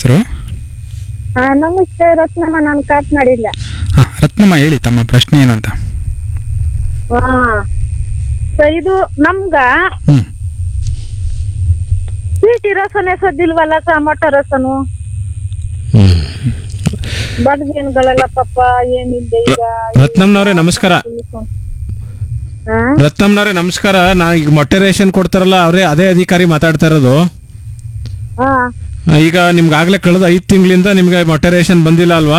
ಹೆಸರು ಹಾ ನಮಸ್ತೆ ರತ್ನಮ್ಮ ನಾನು ಕಾಟ್ ಮಾಡಿಲ್ಲ ಹಾ ರತ್ನಮ್ಮ ಹೇಳಿ ತಮ್ಮ ಪ್ರಶ್ನೆ ಏನು ಅಂತ ಹಾ ಸೊ ಇದು ನಮ್ಗ ಹ್ಮ್ ಸ್ವೀಟ್ ರಸನೆ ಸದ್ದಿಲ್ವಲ್ಲ ಟೊಮಟೊ ರಸನು ಬಡ್ಗೇನ್ಗಳೆಲ್ಲ ಪಾಪ ಏನಿಲ್ಲ ಈಗ ರತ್ನಮ್ನವ್ರೆ ನಮಸ್ಕಾರ ಹಾ ರತ್ನಮ್ನವ್ರೆ ನಮಸ್ಕಾರ ನಾ ಈಗ ಮೊಟ್ಟೆ ರೇಷನ್ ಕೊಡ್ತಾರಲ್ಲ ಅವರೇ ಅದೇ ಅಧಿಕಾರಿ ಮಾತಾಡ್ತಾ ಇರೋದು ಹಾ ಈಗ ನಿಮ್ಗೆ ಆಗ್ಲೇ ಕಳೆದ ಐದು ತಿಂಗಳಿಂದ ನಿಮ್ಗೆ ಮೊಟ್ಟೆ ರೇಷನ್ ಬಂದಿಲ್ಲ ಅಲ್ವಾ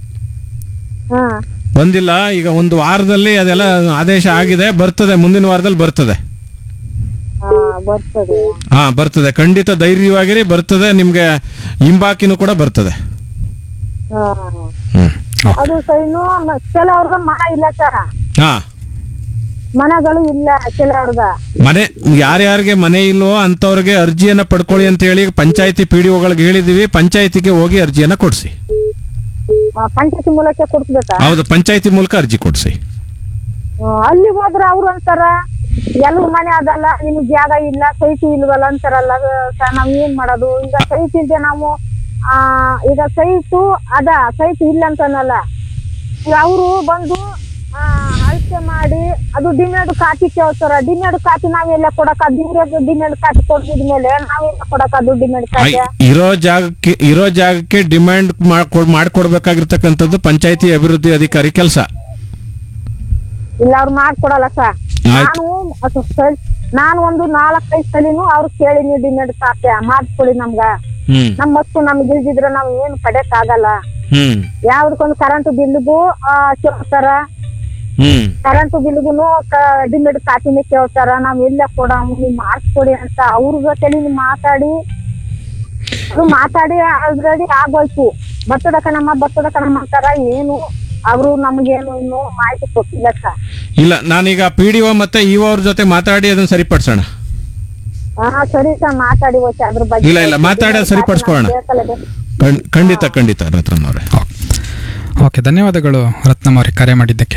ಹಾ ಬಂದಿಲ್ಲ ಈಗ ಒಂದು ವಾರದಲ್ಲಿ ಅದೆಲ್ಲ ಆದೇಶ ಆಗಿದೆ ಬರ್ತದೆ ಮುಂದಿನ ವಾರದಲ್ಲಿ ಬರ್ತದೆ ಹಾ ಬರ್ತದೆ ಹಾ ಬರ್ತದೆ ಖಂಡಿತ ಧೈರ್ಯವಾಗಿರಿ ಬರ್ತದೆ ನಿಮ್ಗೆ ಹಿಂಬಾಕಿನೂ ಕೂಡ ಬರ್ತದೆ ಹಾ ಹ್ಮ್ ಅದು ಸೈನು ಕೆಲವ್ರಗ ಮನ ಇಲ್ಲ ಸರ್ ಹಾ ಮನಗಳು ಇಲ್ಲ ಕೆಲವ್ರಗ ಮನೆ ಯಾರ್ಯಾರಿಗೆ ಮನೆ ಇಲ್ವೋ ಅಂತವ್ರಿಗೆ ಅರ್ಜಿಯನ್ನ ಪಡ್ಕೊಳ್ಳಿ ಅಂತ ಹೇಳಿ ಪಂಚಾಯತಿ ಪಿ ಡಿ ಒಗಳಿಗೆ ಹೇಳಿದೀವಿ ಪಂಚಾಯತಿಗೆ ಹೋಗಿ ಅರ್ಜಿಯನ್ನ ಕೊಡ್ಸಿ ಪಂಚಾಯತಿ ಮೂಲಕ ಕೊಡ್ಸ್ಬೇಕಾ ಹೌದು ಪಂಚಾಯತಿ ಮೂಲಕ ಅರ್ಜಿ ಕೊಡ್ಸಿ ಹ್ಮ್, ಅಲ್ಲಿ ಹೋದ್ರ ಅವ್ರು ಅಂತಾರ ಎಲ್ರ ಮನೆ ಅದಲ್ಲ ನಿಮ್ಗ್ ಜಾಗ ಇಲ್ಲ ಸೈಟ್ ಇಲ್ವಲ್ಲ ಅಂತಾರಲ್ಲ ಸರ್ ನಾವ್ ಏನ್ ಮಾಡೋದು ಈಗ ಸೈಟ್ ಇಲ್ದೆ ನಾವು ಆ ಈಗ ಸೈಟು ಅದ ಸೈಟ್ ಇಲ್ಲ ಅಂತನಲ್ಲ ಈಗ ಅವರು ಬಂದು ಆ, ಅಳತೆ ಮಾಡಿ ಅದು ಡಿಮ್ಯಾಂಡ್ ಕಾಪಿ ಕೇಳ್ತಾರ ಡಿಮ್ಯಾಂಡ್ ಕಾಪಿ ನಾವೆಲ್ಲ ಕೊಡಕ ಡಿಮ್ಯಾಂಡ್ ಡಿಮ್ಯಾಂಡ್ ಕಾಪಿ ಕೊಡ್ತಿದ್ಮೇಲೆ ನಾವೆಲ್ಲ ಕೊಡಕ ಅದು ಡಿಮ್ಯಾಂಡ್ ಐ- ಕಾಪಿ ಇರೋ ಜಾಗಕ್ಕೆ ಇರೋ ಜಾಗಕ್ಕೆ ಡಿಮ್ಯಾಂಡ್ ಮಾಡ್ಕೊಡ್ಬೇಕಾಗಿರ್ತಕ್ಕಂಥದ್ದು ಪಂಚಾಯತಿ ಅಭಿವೃದ್ಧಿ ಅಧಿಕಾರಿ ಕೆಲಸ ಇಲ್ಲ ಅವ್ರು ಮಾಡ್ಕೊಡಲ್ಲ ಸರ್ ಆಯ್ತು. ನಾನು ಅದು ಸರಿ- ನಾನು ಒಂದು ನಾಲ್ಕೈದು ಸಲಿನೂ ಅವ್ರು ಕೇಳಿ ನೀವು ಡಿಮ್ಯಾಂಡ್ ಕಾಪಿ ಮಾಡ್ಕೊಡಿ ನಮ್ಗ ಹ್ಮ್ ನಮ್ ಮಸ್ತು ನಮ್ಗೆ ಇಲ್ದಿದ್ರೆ ನಾವ್ ಏನ್ ಪಡೆಯಕ್ ಆಗಲ್ಲ ಹ್ಮ್ ಯಾವ್ದಕ್ಕೊಂದು ಕರೆಂಟ್ ಬಿಲ್ಗೂ ಕೇಳ್ತಾರ ಹ್ಮ್ ಕರೆಂಟ್ ಬಿಲ್ಗುನು ಡಿಮ್ಯಾಂಡ್ ಕಾಪಿನೇ ಕೇಳ್ತಾರ ನಾವ್ ಎಲ್ಲ ಕೊಡ ನೀವು ಮಾಡಿಸ್ಕೊಡಿ ಅಂತ ಅವ್ರ ಜೊತೆಲಿ ನೀವು ಮಾತಾಡಿ ಅದು ಮಾತಾಡಿ ಆಲ್ರೆಡಿ ಆಗೋಯ್ತು ಬರ್ತದ ಕಣಮ್ಮ ಬರ್ತದ ಕಣಮ್ಮ ಅಂತಾರ ಏನು ಅವರು ನಮ್ಗೇನು ಇನ್ನು ಮಾಹಿತಿ ಕೊಟ್ಟಿಲ್ಲ ಸರ್ ಇಲ್ಲ ನಾನೀಗ ಪಿ ಡಿ ಒ ಮತ್ತೆ ಇಒ ಅವ್ರ ಜೊತೆ ಮಾತಾಡಿ ಅದನ್ನ ಸರಿಪಡಿಸೋಣ ಹಾ ಸರಿ ಸರ್ ಮಾತಾಡಿ ಹೋಗ್ತಿ ಅದ್ರ ಬಗ್ಗೆ ಇಲ್ಲ, ಇಲ್ಲ, ಮಾತಾಡಿ ಅದ್ ಸರಿಪಡ್ಸ್ಕೊಳ್ಳೋಣ. ಬೇಕಲ್ಲ ಬೇಕು. ಖಂಡ್- ಖಂಡಿತ ಖಂಡಿತ ರತ್ನಮ್ಮನವ್ರೆ ಓಕೆ ಧನ್ಯವಾದಗಳು ರತ್ನಮ್ಮ ಅವರಿಗೆ ಕರೆ ಮಾಡಿದ್ದಕ್ಕೆ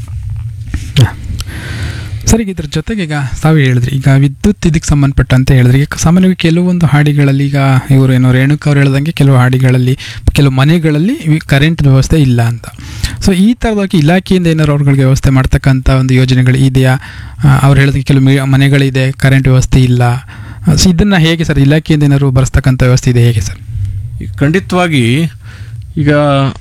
ಹ. ಸರಿ ಈಗ ಇದ್ರ ಜೊತೆಗೆ ಈಗ ತಾವು ಹೇಳಿದ್ರಿ ಈಗ ವಿದ್ಯುತ್ ಇದಕ್ಕೆ ಸಂಬಂಧಪಟ್ಟಂತೆ ಹೇಳಿದ್ರಿ ಈಗ ಸಾಮಾನ್ಯವಾಗಿ ಕೆಲವೊಂದು ಹಾಡಿಗಳಲ್ಲಿ ಈಗ ಇವರು ಏನೋ ರೇಣುಕ ಅವ್ರು ಹೇಳ್ದಂಗೆ ಕೆಲವು ಹಾಡಿಗಳಲ್ಲಿ ಕೆಲವು ಮನೆಗಳಲ್ಲಿ ಕರೆಂಟ್ ವ್ಯವಸ್ಥೆ ಇಲ್ಲ ಅಂತ ಸೊ ಈ ಥರದಾಗಿ ಇಲಾಖೆಯಿಂದ ಏನಾದ್ರು ಅವ್ರುಗಳಿಗೆ ವ್ಯವಸ್ಥೆ ಮಾಡ್ತಕ್ಕಂಥ ಒಂದು ಯೋಜನೆಗಳು ಇದೆಯಾ ಆ, ಅವ್ರು ಹೇಳಿದಂಗೆ ಕೆಲವು ಮಿ- ಮನೆಗಳಿದೆ ಕರೆಂಟ್ ವ್ಯವಸ್ಥೆ ಇಲ್ಲ ಸೊ ಇದನ್ನು ಹೇಗೆ ಸರ್ ಇಲಾಖೆಯಿಂದ ಏನಾದ್ರು ಬರೆಸ್ತಕ್ಕಂಥ ವ್ಯವಸ್ಥೆ ಇದೆ ಹೇಗೆ ಸರ್ ಈಗ ಖಂಡಿತವಾಗಿ ಈಗ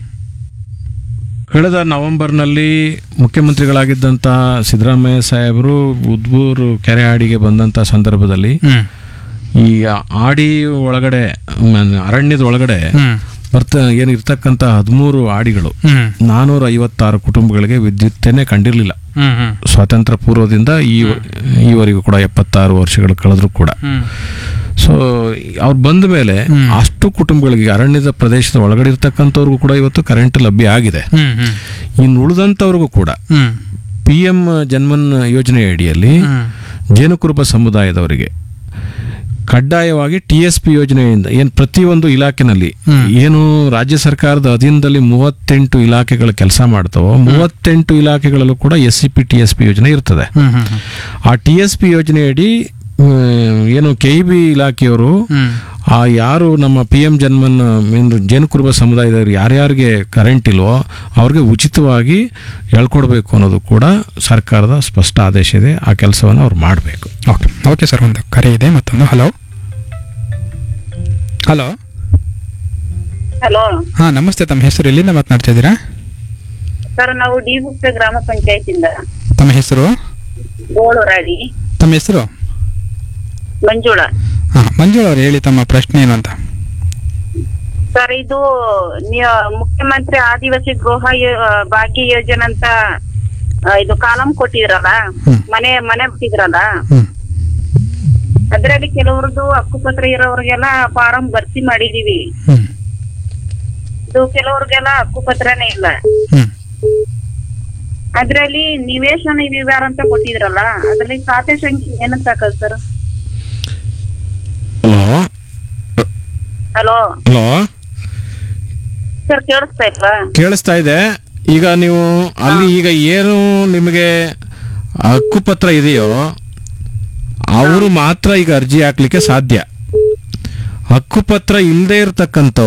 ಕಳೆದ ನವೆಂಬರ್ನಲ್ಲಿ ಮುಖ್ಯಮಂತ್ರಿಗಳಾಗಿದ್ದಂಥ ಸಿದ್ದರಾಮಯ್ಯ ಸಾಹೇಬರು ಉದ್ಬೂರು ಕೆರೆ ಹಾಡಿಗೆ ಬಂದಂಥ ಸಂದರ್ಭದಲ್ಲಿ ಹ್ಞೂ ಈ ಆಡಿ ಒಳಗಡೆ ಮ್, ಅರಣ್ಯದ ಒಳಗಡೆ ಹ್ಞೂ ಬರ್ತ ಏನಿರ್ತಕ್ಕಂಥ ಹದಿಮೂರು ಆಡಿಗಳು ಹ್ಞೂ ನಾನೂರ ಐವತ್ತಾರು ಕುಟುಂಬಗಳಿಗೆ ವಿದ್ಯುತ್ತೇನೆ ಕಂಡಿರಲಿಲ್ಲ ಹ್ಞೂ ಹ್ಞೂ ಸ್ವಾತಂತ್ರ್ಯ ಪೂರ್ವದಿಂದ ಈ ಈವರೆಗೂ ಕೂಡ ಎಪ್ಪತ್ತಾರು ವರ್ಷಗಳು ಕಳೆದ್ರು ಕೂಡ ಹ್ಞೂ ಸೊ ಅವ್ರು ಬಂದ ಮೇಲೆ ಹ್ಮ್. ಅಷ್ಟು ಕುಟುಂಬಗಳಿಗೆ ಅರಣ್ಯದ ಪ್ರದೇಶದ ಒಳಗಡೆ ಇರ್ತಕ್ಕಂಥವ್ರಿಗೂ ಕೂಡ ಇವತ್ತು ಕರೆಂಟ್ ಲಭ್ಯ ಆಗಿದೆ ಹ್ಮ್ ಹ್ಮ್ ಇನ್ನು ಉಳಿದಂಥವ್ರಿಗೂ ಕೂಡ ಹ್ಮ್ ಪಿ ಎಂ ಜನ್ಮನ್ ಯೋಜನೆ ಅಡಿಯಲ್ಲಿ ಹ್ಮ್ ಜೇನುಕುರುಬ ಸಮುದಾಯದವರಿಗೆ ಕಡ್ಡಾಯವಾಗಿ ಟಿ ಎಸ್ ಪಿ ಯೋಜನೆಯಿಂದ ಏನು ಪ್ರತಿಯೊಂದು ಇಲಾಖೆನಲ್ಲಿ ಹ್ಮ್. ಏನು ರಾಜ್ಯ ಸರ್ಕಾರದ ಅಧೀನದಲ್ಲಿ ಮೂವತ್ತೆಂಟು ಇಲಾಖೆಗಳು ಕೆಲಸ ಮಾಡ್ತಾವೋ ಮೂವತ್ತೆಂಟು ಇಲಾಖೆಗಳಲ್ಲೂ ಕೂಡ S C P T S P ಯೋಜನೆ ಇರ್ತದೆ ಹ್ಮ್ ಹ್ಮ್ ಹ್ಮ್ ಆ ಟಿ ಎಸ್ ಪಿ ಯೋಜನೆಯಡಿ ಆ, ಏನು ಕೆ ಇ ಬಿ ಇಲಾಖೆಯವರು ಹ್ಮ್ ಆ ಯಾರು ನಮ್ಮ ಪಿ ಎಂ ಜನ್ಮನ್ ಏನು ಜೇನುಕುರುಬ ಸಮುದಾಯದವರು ಯಾರ್ಯಾರಿಗೆ ಕರೆಂಟ್ ಇಲ್ವೋ ಅವ್ರಿಗೆ ಉಚಿತವಾಗಿ ಹೇಳ್ಕೊಡ್ಬೇಕು ಅನ್ನೋದು ಕೂಡ ಸರ್ಕಾರದ ಸ್ಪಷ್ಟ ಆದೇಶ ಇದೆ ಆ ಕೆಲಸವನ್ನು ಅವ್ರು ಮಾಡಬೇಕು ಓಕೆ ಓಕೆ ಸರ್ ಒಂದು ಕರೆ ಇದೆ ಮತ್ತೊಂದು ಹಲೋ ಹಲೋ ಹಲೋ ಹಾಂ ನಮಸ್ತೆ ತಮ್ಮ ಹೆಸರು ಎಲ್ಲಿಂದ ಮಾತನಾಡ್ತಾ ಇದ್ದೀರಾ ಸರ್ ನಾವು ಡಿ ಗುಪ್ತ ಗ್ರಾಮ ಪಂಚಾಯತಿಂದ ತಮ್ಮ ಹೆಸರು ಗೋಳೂರಾಡಿ ತಮ್ಮ ಹೆಸರು ಮಂಜುಳ ಹಾಂ ಮಂಜುಳ ಅವ್ರು ಹೇಳಿ ತಮ್ಮ ಪ್ರಶ್ನೆ ಏನು ಅಂತ ಸರ್ ಇದು ನಿ- ಮುಖ್ಯಮಂತ್ರಿ ಆದಿವಾಸಿ ಗೃಹ ಯೋ- ಭಾಗ್ಯ ಯೋಜನೆ ಅಂತ ಆ, ಇದು ಕಾಲಂ ಕೊಟ್ಟಿದ್ರಲ್ಲ ಹ್ಮ್. ಮನೆ ಮನೆ ಬಿಟ್ಟಿದ್ರಲ್ಲ ಹ್ಞೂ ಅದ್ರಲ್ಲಿ ಕೆಲವ್ರದ್ದು ಹಕ್ಕುಪತ್ರ ಇರೋರ್ಗೆಲ್ಲ ಫಾರಂ ಭರ್ತಿ ಮಾಡಿದೀವಿ ಹ್ಞೂ ಇದು ಕೆಲವ್ರಿಗೆಲ್ಲ ಹಕ್ಕುಪತ್ರನೇ ಇಲ್ಲ ಹ್ಞೂ ಅದ್ರಲ್ಲಿ ನಿವೇಶನ ವಿವರ ಅಂತ ಕೊಟ್ಟಿದ್ರಲ್ಲ ಅದ್ರಲ್ಲಿ ಖಾತೆ ಸಂಖ್ಯೆ ಏನಂತ ಹಾಕದ್ sir hello hello hello sir ಕೇಳಿಸ್ತಾ ಇಲ್ವಾ ಕೇಳಿಸ್ತಾ ಇದೆ ಈಗ ನೀವು ಅಲ್ಲಿ ಈಗ ಏನು ನಿಮಗೆ ಹಕ್ಕುಪತ್ರ ಇದೆಯೋ ಅವರು ಮಾತ್ರ ಈಗ ಅರ್ಜಿ ಹಾಕ್ಲಿಕ್ಕೆ ಸಾಧ್ಯ ಹಕ್ಕುಪತ್ರ ಇಲ್ಲದೆ ಇರತಕ್ಕಂಥ